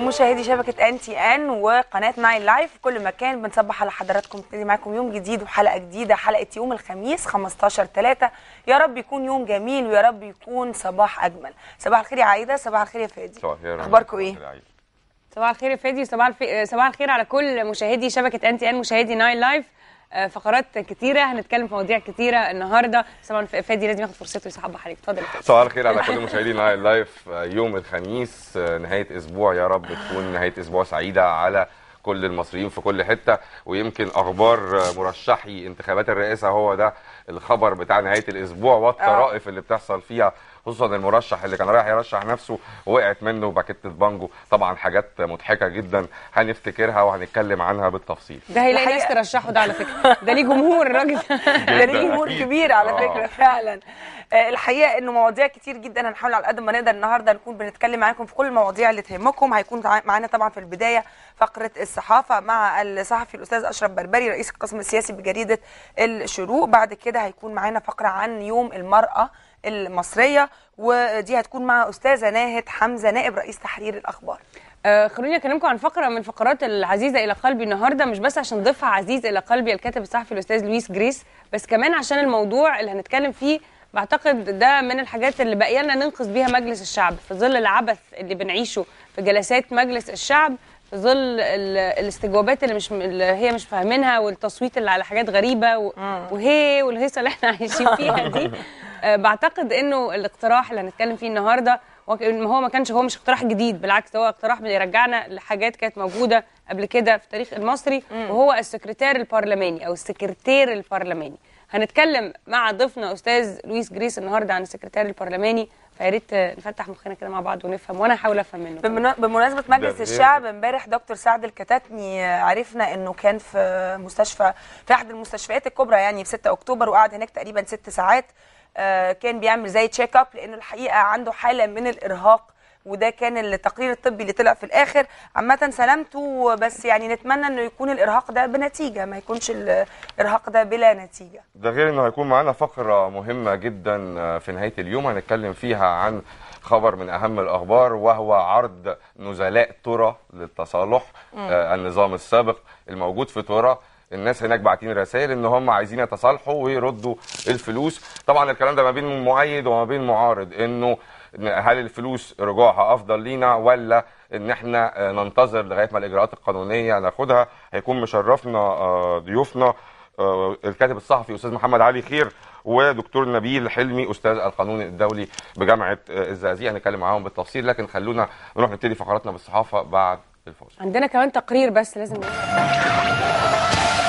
مشاهدي شبكة ان تي ان وقناة ناين لايف في كل مكان بنصبح على حضراتكم نبتدي معاكم يوم جديد وحلقة جديدة حلقة يوم الخميس 15 3 يا رب يكون يوم جميل ويا رب يكون صباح أجمل صباح الخير يا عايدة صباح الخير يا فادي صباح الخير يا أخباركم رنا. إيه؟ صباح الخير. صباح الخير يا فادي صباح الف... صباح الخير على كل مشاهدي شبكه ان تي ان مشاهدي ناين لايف آه، فقرات كتيره هنتكلم في مواضيع كتيره النهارده طبعا ف- فادي لازم ياخد فرصته يصحح عليك اتفضل يا فادي. صباح الخير على كل مشاهدي نايل لايف يوم الخميس نهاية أسبوع يا رب تكون نهاية أسبوع سعيدة على كل المصريين في كل حتة ويمكن أخبار مرشحي انتخابات الرئاسة هو ده الخبر بتاع نهاية الأسبوع والطرائف اللي بتحصل فيها خصوصا المرشح اللي كان رايح يرشح نفسه وقعت منه باكيتة بانجو طبعا حاجات مضحكة جدا هنفتكرها وهنتكلم عنها بالتفصيل ده هيلاقي ناس الحقيقة- ترشحه ده على فكره ده ليه جمهور الراجل ده. ده ليه جمهور أكيد. كبير على آه. فكره فعلا آه، الحقيقه انه مواضيع كتير جدا هنحاول على قد ما نقدر النهارده نكون بنتكلم معاكم في كل المواضيع اللي تهمكم هيكون تع- معانا طبعا في البدايه فقره الصحافه مع الصحفي الاستاذ اشرف بربري رئيس القسم السياسي بجريده الشروق بعد كده هيكون معانا فقره عن يوم المراه المصريه ودي هتكون مع استاذه ناهد حمزه نائب رئيس تحرير الاخبار آه، خلوني اكلمكم عن فقره من الفقرات العزيزه الى قلبي النهارده مش بس عشان ضيفها عزيز الى قلبي الكاتب الصحفي الاستاذ لويس جريس بس كمان عشان الموضوع اللي هنتكلم فيه بعتقد ده من الحاجات اللي باقي لنا ننقذ بيها مجلس الشعب في ظل العبث اللي بنعيشه في جلسات مجلس الشعب في ظل ال- الاستجوابات اللي مش اللي هي مش فاهمينها والتصويت اللي على حاجات غريبه و- وهي والهيصه اللي احنا عايشين فيها دي آه، بعتقد انه الاقتراح اللي هنتكلم فيه النهارده هو ك- هو ما كانش هو مش اقتراح جديد بالعكس هو اقتراح بيرجعنا لحاجات كانت موجوده قبل كده في التاريخ المصري وهو السكرتير البرلماني او السكرتير البرلماني هنتكلم مع ضيفنا استاذ لويس جريس النهارده عن السكرتير البرلماني فيا ريت آه، نفتح مخنا كده مع بعض ونفهم وانا هحاول افهم منه كمان. بمنا- بمناسبة مجلس ده غير- الشعب امبارح دكتور سعد الكتاتني عرفنا انه كان في مستشفى في احد المستشفيات الكبرى يعني في 6 اكتوبر وقعد هناك تقريبا ست ساعات آه، كان بيعمل زي تشيك اب لانه الحقيقة عنده حالة من الارهاق وده كان التقرير الطبي اللي طلع في الاخر عامة سلامته بس يعني نتمنى انه يكون الارهاق ده بنتيجة ما يكونش الارهاق ده بلا نتيجة ده غير انه هيكون معانا فقره مهمه جدا في نهايه اليوم هنتكلم فيها عن خبر من اهم الاخبار وهو عرض نزلاء ترى للتصالح آه النظام السابق الموجود في ترى الناس هناك باعتين رسائل ان هم عايزين يتصالحوا ويردوا الفلوس طبعا الكلام ده ما بين مؤيد وما بين معارض انه هل الفلوس رجوعها افضل لينا ولا ان احنا آه، ننتظر لغايه ما الاجراءات القانونيه ناخدها هيكون مشرفنا آه، ضيوفنا آه، الكاتب الصحفي استاذ محمد علي خير ودكتور نبيل حلمي استاذ القانون الدولي بجامعه آه، الزقازيق هنتكلم معاهم بالتفصيل لكن خلونا نروح نبتدي فقراتنا بالصحافه بعد الفاصل عندنا كمان تقرير بس لازم نقول.